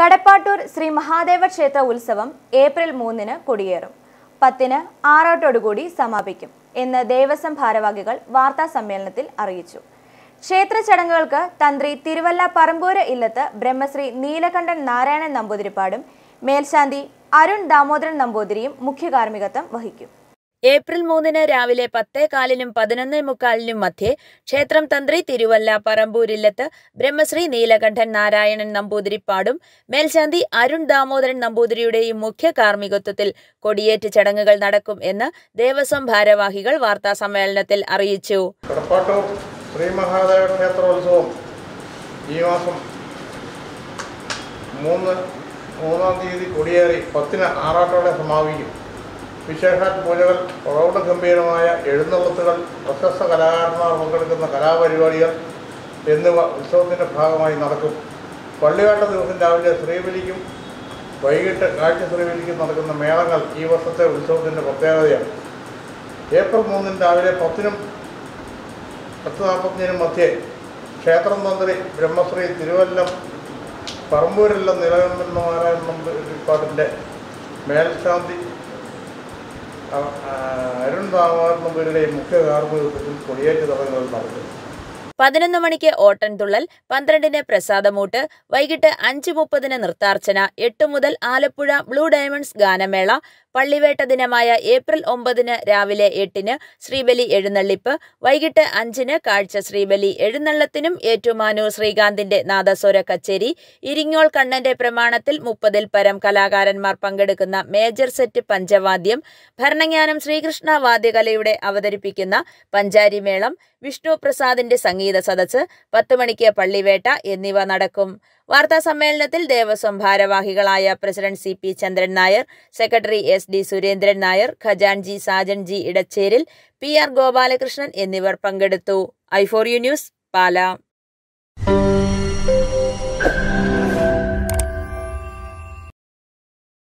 കടപ്പാട്ടൂർ ശ്രീ മഹാദേവ ക്ഷേത്ര ഉത്സവം ഏപ്രിൽ മൂന്നിന് കൊടിയേറും പത്തിന് ആറോട്ടോടുകൂടി സമാപിക്കും എന്ന് ദേവസ്വം ഭാരവാഹികൾ വാർത്താ സമ്മേളനത്തിൽ അറിയിച്ചു ക്ഷേത്ര ചടങ്ങുകൾക്ക് തന്ത്രി തിരുവല്ല പറമ്പൂര് ഇല്ലത്ത് ബ്രഹ്മശ്രീ നീലകണ്ഠൻ നാരായണൻ നമ്പൂതിരിപ്പാടും മേൽശാന്തി അരുൺ ദാമോദരൻ നമ്പൂതിരിയും മുഖ്യ കാർമ്മികത്വം വഹിക്കും ഏപ്രിൽ മൂന്നിന് രാവിലെ പത്തേ കാലിനും പതിനൊന്നേ മുക്കാലിനും മധ്യേ ക്ഷേത്രം തന്ത്രി തിരുവല്ല പറമ്പൂരില്ലത്ത് ബ്രഹ്മശ്രീ നീലകണ്ഠൻ നാരായണൻ നമ്പൂതിരിപ്പാടും മേൽശാന്തി അരുൺ ദാമോദരൻ നമ്പൂതിരിയുടെയും മുഖ്യ കാർമ്മികത്വത്തിൽ കൊടിയേറ്റ് ചടങ്ങുകൾ നടക്കും എന്ന് ദേവസ്വം ഭാരവാഹികൾ വാർത്താ സമ്മേളനത്തിൽ അറിയിച്ചു കടപ്പാട്ടൂർ ശ്രീ മഹാദേവ ക്ഷേത്രോത്സവം ഈ മാസം മൂന്ന് മൂന്നാം തീയതി കൊടിയേറി പത്തിന് ആറാട്ടോടെ സമാപിക്കും വിശേഷാൽ പൂജകൾ പ്രൗഢഗംഭീരമായ എഴുന്നള്ളത്തുകൾ പ്രശസ്ത കലാകാരന്മാർ പങ്കെടുക്കുന്ന കലാപരിപാടികൾ എന്നിവ ഉത്സവത്തിൻ്റെ ഭാഗമായി നടക്കും പള്ളികാട്ട ദിവസം രാവിലെ ശ്രീബലിക്കും വൈകിട്ട് കാഴ്ച ശ്രീബലിക്കും നടക്കുന്ന മേളങ്ങൾ ഈ വർഷത്തെ ഉത്സവത്തിൻ്റെ പ്രത്യേകതയാണ് ഏപ്രിൽ മൂന്നിന് രാവിലെ പത്തിനും പത്ത് നാൽപ്പത്തിനും മധ്യേ ക്ഷേത്രം തന്ത്രി ബ്രഹ്മശ്രീ തിരുവല്ലം പറമ്പൂരെല്ലാം നിലനിൽക്കുന്ന നാരായണ നമ്പൂതിരിപ്പാടിൻ്റെ മേൽശാന്തി അ- ആ, അരുൺ ദാമോദരൻ നമ്പൂതിരിയുടെയും മുഖ്യ കാർമ്മികത്വത്തിൽ കൊടിയേറ്റ് ചടങ്ങുകൾ നടക്കും പതിനൊന്ന് മണിക്ക് ഓട്ടൻതുള്ളൽ പന്ത്രണ്ടിന് പ്രസാദമൂട്ട് വൈകിട്ട് അഞ്ച് മുപ്പതിന് നൃത്താർച്ചന എട്ട് മുതൽ ആലപ്പുഴ ബ്ലൂ ഡയമണ്ട്സ് ഗാനമേള പള്ളിവേട്ട ദിനമായ ഏപ്രിൽ ഒമ്പതിന് രാവിലെ എട്ടിന് ശ്രീബലി എഴുന്നള്ളിപ്പ് വൈകിട്ട് അഞ്ചിന് കാഴ്ച ശ്രീബലി എഴുന്നള്ളത്തിനും ഏറ്റുമാനൂർ ശ്രീകാന്തിന്റെ നാദസ്വര കച്ചേരി ഇരിങ്ങോൾ കണ്ണന്റെ പ്രമാണത്തിൽ മുപ്പതിൽ പരം കലാകാരന്മാർ പങ്കെടുക്കുന്ന മേജർ സെറ്റ് പഞ്ചവാദ്യം ഭരണജ്ഞാനം ശ്രീകൃഷ്ണ വാദ്യകലയുടെ അവതരിപ്പിക്കുന്ന പഞ്ചാരി മേളം വിഷ്ണു പ്രസാദിന്റെ സംഗീത സദസ്സ് പത്ത് മണിക്ക് പള്ളിവേട്ട എന്നിവ നടക്കും വാർത്താ സമ്മേളനത്തിൽ ദേവസ്വം ഭാരവാഹികളായ president C P Chandran Nair secretary S D Surendran Nair ഖജാൻജി Sajan G Edacheril P R Gopalakrishnan എന്നിവർ പങ്കെടുത്തു I for U news Pala